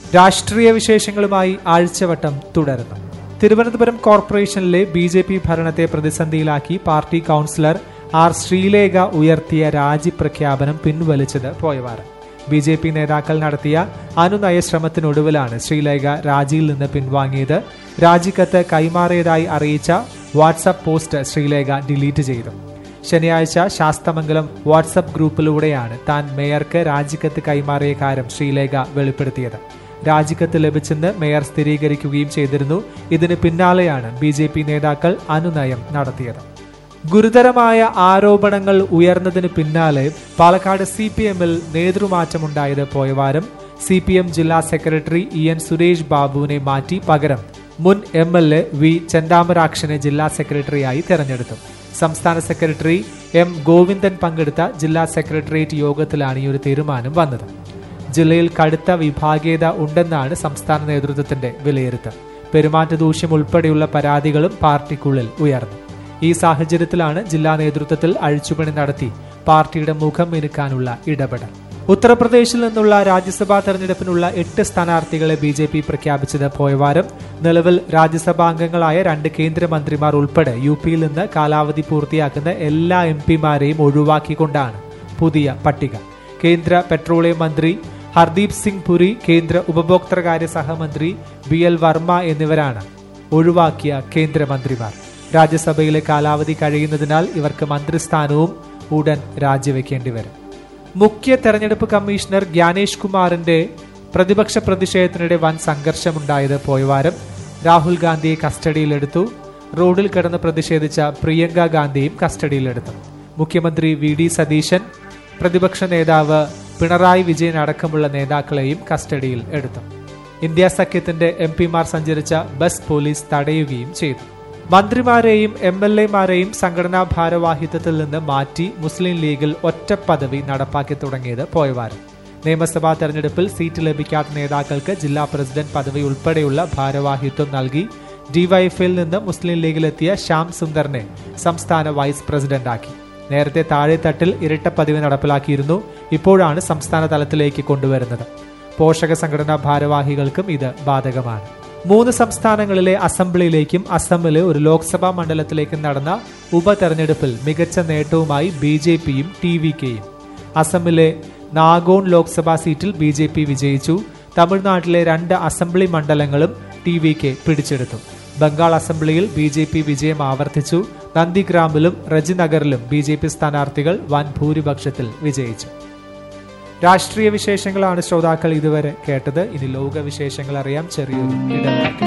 രാഷ്ട്രീയ വിശേഷങ്ങളുമായി ആഴ്ചവട്ടം തുടരുന്നു തിരുവനന്തപുരം കോർപ്പറേഷനിലെ ബി ജെ പി ഭരണത്തെ പ്രതിസന്ധിയിലാക്കി പാർട്ടി കൌൺസിലർ ആർ ശ്രീലേഖ ഉയർത്തിയ രാജി പ്രഖ്യാപനം പിൻവലിച്ചത് പോയവാരം ബി ജെ പി നേതാക്കൾ നടത്തിയ അനുനയ ശ്രമത്തിനൊടുവിലാണ് ശ്രീലേഖ രാജിയിൽ നിന്ന് പിൻവാങ്ങിയത് രാജിക്കത്ത് കൈമാറിയതായി അറിയിച്ച വാട്സപ്പ് പോസ്റ്റ് ശ്രീലേഖ ഡിലീറ്റ് ചെയ്തു ശനിയാഴ്ച ശാസ്തമംഗലം വാട്സപ്പ് ഗ്രൂപ്പിലൂടെയാണ് താൻ മേയർക്ക് രാജിക്കത്ത് കൈമാറിയ കാര്യം ശ്രീലേഖ വെളിപ്പെടുത്തിയത് രാജിക്കത്ത് ലഭിച്ചെന്ന് മേയർ സ്ഥിരീകരിക്കുകയും ചെയ്തിരുന്നു ഇതിന് പിന്നാലെയാണ് ബി ജെ പി നേതാക്കൾ അനുനയം നടത്തിയത് ഗുരുതരമായ ആരോപണങ്ങൾ ഉയർന്നതിന് പിന്നാലെ പാലക്കാട് സി പി എമ്മിൽ നേതൃമാറ്റമുണ്ടായത് പോയവാരം സി പി എം ജില്ലാ സെക്രട്ടറി ഇ എൻ സുരേഷ് ബാബുവിനെ മാറ്റി പകരം മുൻ എം എൽ എ വി ചെന്താമരാക്ഷനെ ജില്ലാ സെക്രട്ടറിയായി തെരഞ്ഞെടുത്തു സംസ്ഥാന സെക്രട്ടറി എം ഗോവിന്ദൻ പങ്കെടുത്ത ജില്ലാ സെക്രട്ടേറിയറ്റ് യോഗത്തിലാണ് ഈ ഒരു തീരുമാനം വന്നത് ജില്ലയിൽ കടുത്ത വിഭാഗീയത ഉണ്ടെന്നാണ് സംസ്ഥാന നേതൃത്വത്തിന്റെ വിലയിരുത്തൽ പെരുമാറ്റ ദൂഷ്യം ഉൾപ്പെടെയുള്ള പരാതികളും പാർട്ടിക്കുള്ളിൽ ഉയർന്നു ഈ സാഹചര്യത്തിലാണ് ജില്ലാ നേതൃത്വത്തിൽ അഴിച്ചുപണി നടത്തി പാർട്ടിയുടെ മുഖം മിനുക്കാനുള്ള ഇടപെടൽ ഉത്തർപ്രദേശിൽ നിന്നുള്ള രാജ്യസഭാ തെരഞ്ഞെടുപ്പിനുള്ള എട്ട് സ്ഥാനാർത്ഥികളെ ബി ജെ പി പ്രഖ്യാപിച്ചത് പോയവാരം നിലവിൽ രാജ്യസഭാംഗങ്ങളായ രണ്ട് കേന്ദ്രമന്ത്രിമാർ ഉൾപ്പെടെ യു പിയിൽ നിന്ന് കാലാവധി പൂർത്തിയാക്കുന്ന എല്ലാ എം പിമാരെയും ഒഴിവാക്കിക്കൊണ്ടാണ് പുതിയ പട്ടിക കേന്ദ്ര പെട്രോളിയം മന്ത്രി ഹർദീപ് സിംഗ് പുരി കേന്ദ്ര ഉപഭോക്തൃകാര്യ സഹമന്ത്രി ബി എൽ വർമ്മ എന്നിവരാണ് ഒഴിവാക്കിയ കേന്ദ്രമന്ത്രിമാർ രാജ്യസഭയിലെ കാലാവധി കഴിയുന്നതിനാൽ ഇവർക്ക് മന്ത്രിസ്ഥാനവും ഉടൻ രാജിവെക്കേണ്ടി വരും മുഖ്യ തെരഞ്ഞെടുപ്പ് കമ്മീഷണർ ജ്ഞാനേഷ് കുമാറിന്റെ പ്രതിപക്ഷ പ്രതിഷേധത്തിനിടെ വൻ സംഘർഷമുണ്ടായത് പോയവാരം രാഹുൽ ഗാന്ധിയെ കസ്റ്റഡിയിലെടുത്തു റോഡിൽ കിടന്ന് പ്രതിഷേധിച്ച പ്രിയങ്ക ഗാന്ധിയും കസ്റ്റഡിയിലെടുത്തു മുഖ്യമന്ത്രി വി ഡി സതീശൻ പ്രതിപക്ഷ നേതാവ് പിണറായി വിജയൻ അടക്കമുള്ള നേതാക്കളെയും കസ്റ്റഡിയിൽ എടുത്തു ഇന്ത്യ സഖ്യത്തിന്റെ എം പിമാർ സഞ്ചരിച്ച ബസ് പോലീസ് തടയുകയും ചെയ്തു മന്ത്രിമാരെയും എം എൽ എമാരെയും സംഘടനാ ഭാരവാഹിത്വത്തിൽ നിന്ന് മാറ്റി മുസ്ലിം ലീഗിൽ ഒറ്റ പദവി നടപ്പാക്കി തുടങ്ങിയത് പോയവാരം നിയമസഭാ തെരഞ്ഞെടുപ്പിൽ സീറ്റ് ലഭിക്കാത്ത നേതാക്കൾക്ക് ജില്ലാ പ്രസിഡന്റ് പദവി ഉൾപ്പെടെയുള്ള ഭാരവാഹിത്വം നൽകി ഡിവൈഎഫ്ഐയിൽ നിന്ന് മുസ്ലിം ലീഗിലെത്തിയ ശ്യാം സുന്ദറിനെ സംസ്ഥാന വൈസ് പ്രസിഡന്റാക്കി നേരത്തെ താഴെത്തട്ടിൽ ഇരട്ട പദവി നടപ്പിലാക്കിയിരുന്നു ഇപ്പോഴാണ് സംസ്ഥാന തലത്തിലേക്ക് കൊണ്ടുവരുന്നത് പോഷക സംഘടനാ ഭാരവാഹികൾക്കും ഇത് ബാധകമാണ് മൂന്ന് സംസ്ഥാനങ്ങളിലെ അസംബ്ലിയിലേക്കും അസമിലെ ഒരു ലോക്സഭാ മണ്ഡലത്തിലേക്കും നടന്ന ഉപതെരഞ്ഞെടുപ്പിൽ മികച്ച നേട്ടവുമായി ബി ജെ പിയും ടി വി കെയും അസമിലെ നാഗോൺ ലോക്സഭാ സീറ്റിൽ ബി ജെ പി വിജയിച്ചു തമിഴ്നാട്ടിലെ രണ്ട് അസംബ്ലി മണ്ഡലങ്ങളും ടി വി കെ പിടിച്ചെടുത്തു ബംഗാൾ അസംബ്ലിയിൽ ബി ജെ പി വിജയം ആവർത്തിച്ചു നന്ദിഗ്രാമിലും റജിനഗറിലും ബി ജെ പി സ്ഥാനാർത്ഥികൾ വൻ ഭൂരിപക്ഷത്തിൽ വിജയിച്ചു രാഷ്ട്രീയ വിശേഷങ്ങളാണ് ശ്രോതാക്കൾ ഇതുവരെ കേട്ടത് ഇനി ലോക വിശേഷങ്ങൾ അറിയാം ചെറിയൊരു ഇടവേളയ്ക്ക്